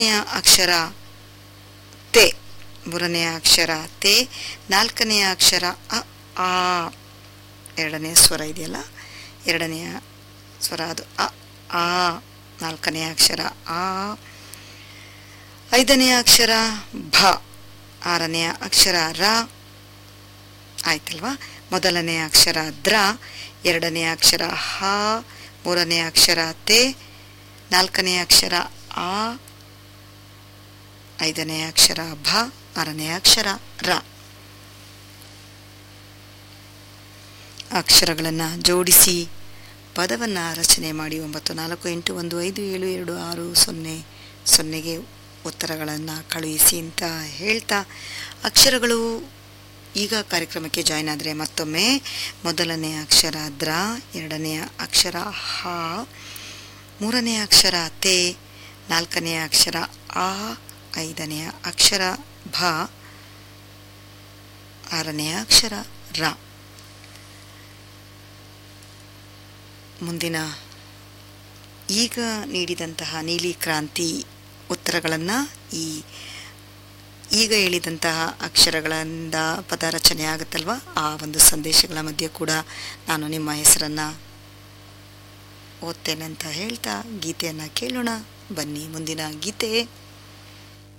ಮೂರನೆಯ ಅಕ್ಷರ ತೆ ಮೂರನೆಯ ಅಕ್ಷರ ತೆ ನಾಲ್ಕನೆಯ ಅಕ್ಷರ ಅ ಆ ಎರಡನೆಯ ಸ್ವರ ಇದೆಯಲ್ಲ ಎರಡನೆಯ ಸ್ವರ ಅದು ಅ ಆ ನಾಲ್ಕನೆಯ ಅಕ್ಷರ ಆ ಐದನೆಯ ಅಕ್ಷರ ಭ ಆರನೆಯ ಅಕ್ಷರ ರ ಆಯ್ತಲ್ವಾ ಮೊದಲನೆಯ ಅಕ್ಷರ ದ್ರ ಎರಡನೆಯ ಅಕ್ಷರ ಹ ಮೂರನೆಯ ಅಕ್ಷರ ತೆ ನಾಲ್ಕನೆಯ ಅಕ್ಷರ ಆ ಐದನೆಯ ಅಕ್ಷರ ಭ ಆರನೆಯ ಅಕ್ಷರ ರ ಅಕ್ಷರಗಳನ್ನು ಜೋಡಿಸಿ ಪದವನ್ನು ರಚನೆ ಮಾಡಿ ಒಂಬತ್ತು ನಾಲ್ಕು ಎಂಟು ಒಂದು ಐದು ಏಳು ಎರಡು ಆರು ಸೊನ್ನೆ ಸೊನ್ನೆಗೆ ಉತ್ತರಗಳನ್ನು ಕಳುಹಿಸಿ ಅಂತ ಹೇಳ್ತಾ ಅಕ್ಷರಗಳು ಈಗ ಕಾರ್ಯಕ್ರಮಕ್ಕೆ ಜಾಯ್ನ್ ಆದರೆ ಮತ್ತೊಮ್ಮೆ ಮೊದಲನೆಯ ಅಕ್ಷರ ದ್ರ ಎರಡನೆಯ ಅಕ್ಷರ ಹ ಮೂರನೆಯ ಅಕ್ಷರ ತೆ ನಾಲ್ಕನೆಯ ಅಕ್ಷರ ಆ ಐದನೆಯ ಅಕ್ಷರ ಭ ಆರನೆಯ ಅಕ್ಷರ ರ ಮುಂದಿನ ಈಗ ನೀಡಿದಂತಹ ನೀಲಿ ಕ್ರಾಂತಿ ಉತ್ತರಗಳನ್ನು ಈ ಈಗ ಹೇಳಿದಂತಹ ಅಕ್ಷರಗಳಿಂದ ಪದ ರಚನೆ ಆಗುತ್ತಲ್ವ ಆ ಒಂದು ಸಂದೇಶಗಳ ಮಧ್ಯೆ ಕೂಡ ನಾನು ನಿಮ್ಮ ಹೆಸರನ್ನು ಓದ್ತೇನೆ ಅಂತ ಹೇಳ್ತಾ ಗೀತೆಯನ್ನು ಕೇಳೋಣ ಬನ್ನಿ ಮುಂದಿನ ಗೀತೆ